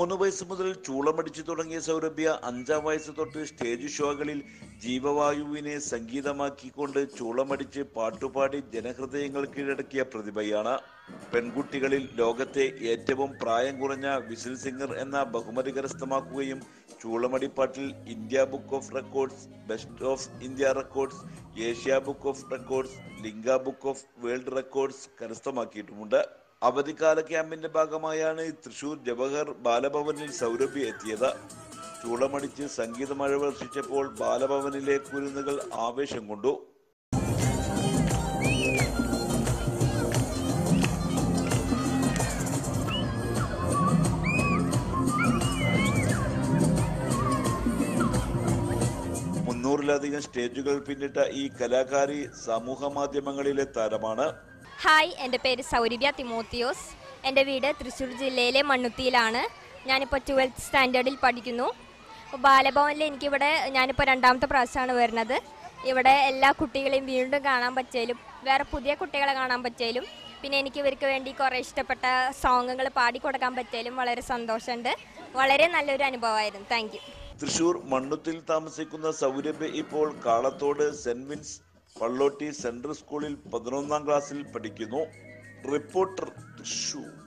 മൂന്ന് വയസ്സ് മുതൽ ചൂളമടിച്ചു തുടങ്ങിയ സൗരഭ്യ അഞ്ചാം വയസ്സ് തൊട്ട് സ്റ്റേജ് ഷോകളിൽ ജീവവായുവിനെ സംഗീതമാക്കിക്കൊണ്ട് ചൂളമടിച്ച് പാട്ടുപാടി ജനഹൃദയങ്ങൾ കീഴടക്കിയ പ്രതിഭയാണ് പെൺകുട്ടികളിൽ ലോകത്തെ ഏറ്റവും പ്രായം കുറഞ്ഞ വിസിൽ സിംഗർ എന്ന ബഹുമതി കരസ്ഥമാക്കുകയും ചൂളമടിപ്പാട്ടിൽ India book of records best of India records Asia book of records Limca book of world records കരസ്ഥമാക്കിയിട്ടുമുണ്ട് അവധിക്കാല ക്യാമ്പിന്റെ ഭാഗമായാണ് തൃശൂർ ജവഹർ ബാലഭവനിൽ സൗരഭ്യ എത്തിയത് ചൂളമടിച്ച് സംഗീതമഴ വർഷിച്ചപ്പോൾ ബാലഭവനിലെ കുരുന്നുകൾ ആവേശം കൊണ്ടു മുന്നൂറിലധികം സ്റ്റേജുകൾ പിന്നിട്ട ഈ കലാകാരി സമൂഹ മാധ്യമങ്ങളിലെ താരമാണ് ഹായ് എൻ്റെ പേര് സൗരഭ്യ തിമോത്തിയോസ് എൻ്റെ വീട് തൃശ്ശൂർ ജില്ലയിലെ മണ്ണുത്തിയിലാണ് ഞാനിപ്പോൾ ട്വൽത്ത് സ്റ്റാൻഡേർഡിൽ പഠിക്കുന്നു ബാലഭവനിൽ എനിക്കിവിടെ ഞാനിപ്പോൾ രണ്ടാമത്തെ പ്രാവശ്യമാണ് വരുന്നത് ഇവിടെ എല്ലാ കുട്ടികളെയും വീണ്ടും കാണാൻ പറ്റിയാലും വേറെ പുതിയ കുട്ടികളെ കാണാൻ പറ്റിയാലും പിന്നെ എനിക്ക് ഇവർക്ക് വേണ്ടി കുറേ ഇഷ്ടപ്പെട്ട സോങ്ങുകൾ പാടിക്കൊടുക്കാൻ പറ്റിയാലും വളരെ സന്തോഷമുണ്ട് വളരെ നല്ലൊരു അനുഭവമായിരുന്നു താങ്ക് യു തൃശൂർ മണ്ണുത്തിൽ താമസിക്കുന്ന സൗരഭ്യ ഇപ്പോൾ Kalathode saint Vince Pallotti central school പതിനൊന്നാം ക്ലാസ്സിൽ പഠിക്കുന്നു റിപ്പോർട്ടർ തൃശൂർ